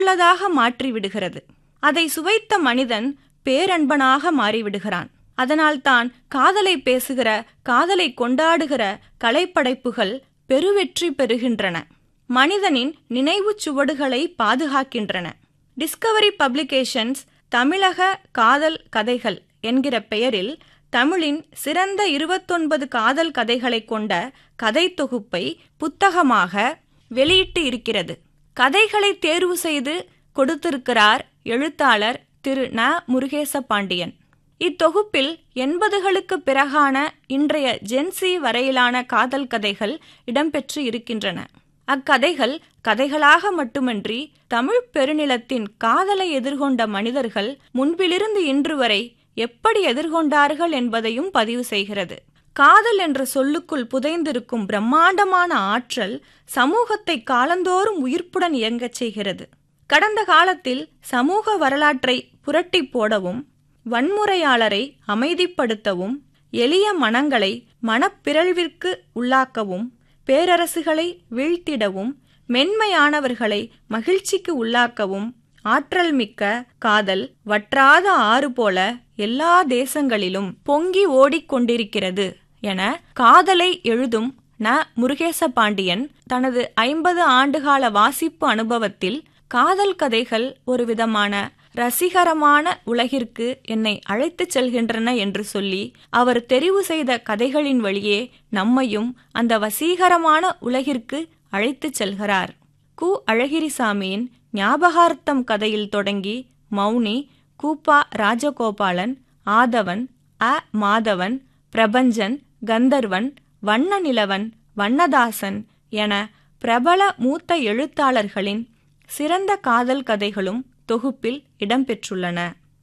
உள்ளதாக மாற்றிவிடுகிறது அதை சுவைத்த மனிதன் பேரன்பனாக மாறிவிடுகிறான் அதனால்தான் காதலை பேசுகிற காதலை கொண்டாடுகிற கலைப்படைப்புகள் பெருவெற்றி பெறுகின்றன மனிதனின் நினைவுச் சுவடுகளை பாதுகாக்கின்றன டிஸ்கவரி பப்ளிகேஷன்ஸ் தமிழக காதல் கதைகள் என்கிற பெயரில் தமிழின் சிறந்த இருபத்தொன்பது காதல் கதைகளைக் கொண்ட கதை தொகுப்பை புத்தகமாக வெளியிட்டு இருக்கிறது கதைகளை தேர்வு செய்து கொடுத்திருக்கிறார் எழுத்தாளர் திரு ந முருகேச பாண்டியன் இத்தொகுப்பில் எண்பதுகளுக்கு பிறகான இன்றைய ஜென்சி வரையிலான காதல் கதைகள் இடம்பெற்று இருக்கின்றன அக்கதைகள் கதைகளாக மட்டுமன்றி தமிழ் பெருநிலத்தின் காதலை எதிர்கொண்ட மனிதர்கள் முன்பிலிருந்து இன்று வரை எப்படி எதிர்கொண்டார்கள் என்பதையும் பதிவு செய்கிறது காதல் என்ற சொல்லுக்குள் புதைந்திருக்கும் பிரம்மாண்டமான ஆற்றல் சமூகத்தை காலந்தோறும் உயிர்ப்புடன் இயங்கச் செய்கிறது கடந்த காலத்தில் சமூக வரலாற்றை புரட்டி போடவும் வன்முறையாளரை அமைதிப்படுத்தவும் எளிய மனங்களை மனப்பிறழ்விற்கு உள்ளாக்கவும் பேரரசுகளை வீழ்த்திடவும் மென்மையானவர்களை மகிழ்ச்சிக்கு உள்ளாக்கவும் ஆற்றல் மிக்க காதல் வற்றாத ஆறு போல எல்லா தேசங்களிலும் பொங்கி ஓடிக்கொண்டிருக்கிறது என காதலை எழுதும் ந முருகேச பாண்டியன் தனது ஐம்பது ஆண்டுகால வாசிப்பு அனுபவத்தில் காதல் கதைகள் ஒரு விதமான ரசிகரமான உலகிற்கு என்னை அழைத்துச் செல்கின்றன என்று சொல்லி அவர் தெரிவு செய்த கதைகளின் வழியே நம்மையும் அந்த வசீகரமான உலகிற்கு அழைத்துச் செல்கிறார் கு அழகிரிசாமியின் ஞாபகார்த்தம் கதையில் தொடங்கி மௌனி கூப்பா ராஜகோபாலன் ஆதவன் அ மாதவன் பிரபஞ்சன் கந்தர்வன் வண்ண நிலவன் வண்ணதாசன் என பிரபல மூத்த எழுத்தாளர்களின் சிறந்த காதல் கதைகளும் தொகுப்பில் இடம்பெற்றுள்ளன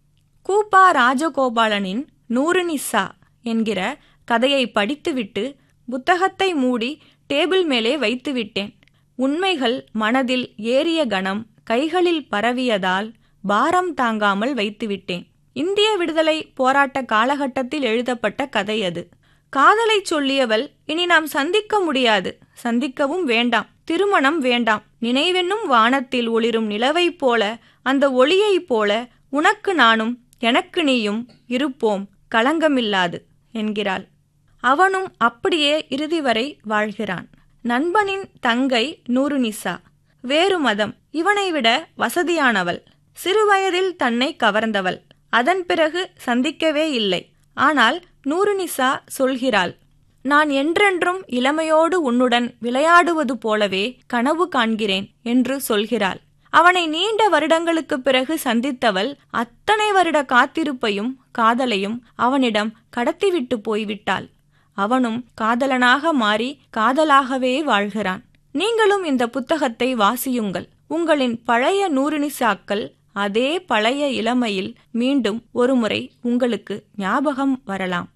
கூப்பா ராஜகோபாலனின் நூறுனிசா என்கிற கதையை படித்துவிட்டு புத்தகத்தை மூடி டேபிள் மேலே வைத்துவிட்டேன் உண்மைகள் மனதில் ஏறிய கணம் கைகளில் பரவியதால் பாரம் தாங்காமல் வைத்துவிட்டேன் இந்திய விடுதலை போராட்ட காலகட்டத்தில் எழுதப்பட்ட கதை அது காதலை சொல்லியவள் இனி நாம் சந்திக்க முடியாது சந்திக்கவும் வேண்டாம் திருமணம் வேண்டாம் நினைவென்னும் வானத்தில் ஒளிரும் நிலவைப் போல அந்த ஒளியைப் போல உனக்கு நானும் எனக்கு நீயும் இருப்போம் களங்கமில்லாது என்கிறாள் அவனும் அப்படியே இறுதி வரை வாழ்கிறான் நண்பனின் தங்கை நூறுநிசா வேறு மதம் இவனை விட வசதியானவள் சிறுவயதில் தன்னை கவர்ந்தவள் அதன் பிறகு சந்திக்கவே இல்லை ஆனால் நூறுநிசா சொல்கிறாள் நான் என்றென்றும் இளமையோடு உன்னுடன் விளையாடுவது போலவே கனவு காண்கிறேன் என்று சொல்கிறாள் அவனை நீண்ட வருடங்களுக்குப் பிறகு சந்தித்தவள் அத்தனை வருட காத்திருப்பையும் காதலையும் அவனிடம் கடத்திவிட்டு போய்விட்டாள் அவனும் காதலனாக மாறி காதலாகவே வாழ்கிறான் நீங்களும் இந்த புத்தகத்தை வாசியுங்கள் உங்களின் பழைய நூறுனிசாக்கள் அதே பழைய இளமையில் மீண்டும் ஒருமுறை உங்களுக்கு ஞாபகம் வரலாம்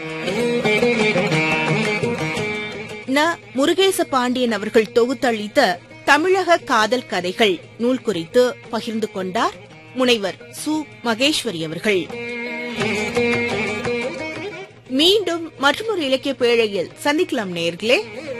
ந முருகேச பாண்டியன் அவர்கள் தொகுத்தளித்த தமிழக காதல் கதைகள் நூல் குறித்து பகிர்ந்து கொண்டார் முனைவர் சு மகேஸ்வரி அவர்கள் மீண்டும் மற்றொரு இலக்கிய பேழையில் சந்திக்கலாம் நேர்களே